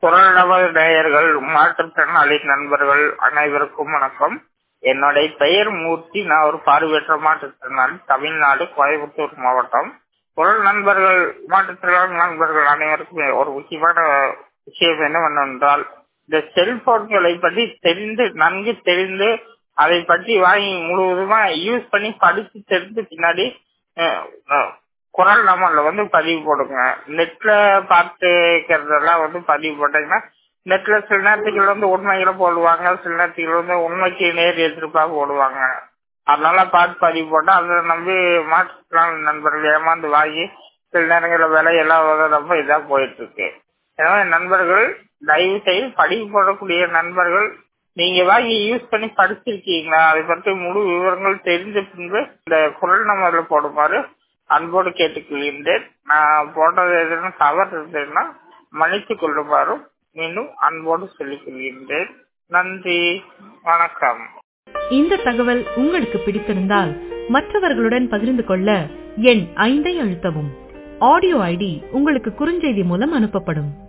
குரல் நபர் நேயர்கள் மாற்றுத்திறனாளி நண்பர்கள் அனைவருக்கும் வணக்கம் என்னுடைய பெயர் மூர்த்தி நான் ஒரு பார்வையற்ற மாற்றுத்திறனாளி தமிழ்நாடு கோயம்புத்தூர் மாவட்டம் குரல் நண்பர்கள் மாற்றுத்திறனாளி நண்பர்கள் அனைவருக்கும் ஒரு முக்கியமான விஷயம் என்னவென்றால் இந்த செல்போன்களை பற்றி தெரிந்து நன்கு தெரிந்து அதை பற்றி வாங்கி முழுவதுமா யூஸ் பண்ணி படிச்சு தெரிந்து பின்னாடி அஹ், அஹ், குரல் நம்மள வந்து பதிவு போடுங்க நெட்ல பார்த்துக்கிறதெல்லாம் வந்து பதிவு போட்டீங்கன்னா நெட்ல சில நேரத்துக்கு வந்து உண்மைகளை போடுவாங்க சில நேரத்துக்கு வந்து உண்மைக்கு நேர் எதிர்ப்பாக போடுவாங்க அதனால பார்த்து பதிவு போட்டா அதை நம்பி மாற்றுத்திறனாளி நண்பர்கள் ஏமாந்து வாங்கி சில நேரங்களில் விலையெல்லாம் வந்து ரொம்ப இதா போயிட்டு இருக்கு எனவே நண்பர்கள் தயவு செய்து பதிவு போடக்கூடிய நண்பர்கள் நீங்க வாங்கி யூஸ் பண்ணி படிச்சிருக்கீங்களா அதை பற்றி முழு விவரங்கள் தெரிஞ்ச பின்பு இந்த குரல் நம்பர்ல போடுமாறு அன்போடு கேட்டுக்கொள்கின்றேன் நான் போட்டது எதுனா தவறு இருந்ததுன்னா மன்னித்துக் கொள்ளுமாறும் மீண்டும் அன்போடு சொல்லிக் கொள்கின்றேன் நன்றி வணக்கம் இந்த தகவல் உங்களுக்கு பிடித்திருந்தால் மற்றவர்களுடன் பகிர்ந்து கொள்ள எண் ஐந்தை அழுத்தவும் ஆடியோ ஐடி உங்களுக்கு குறுஞ்செய்தி மூலம் அனுப்பப்படும்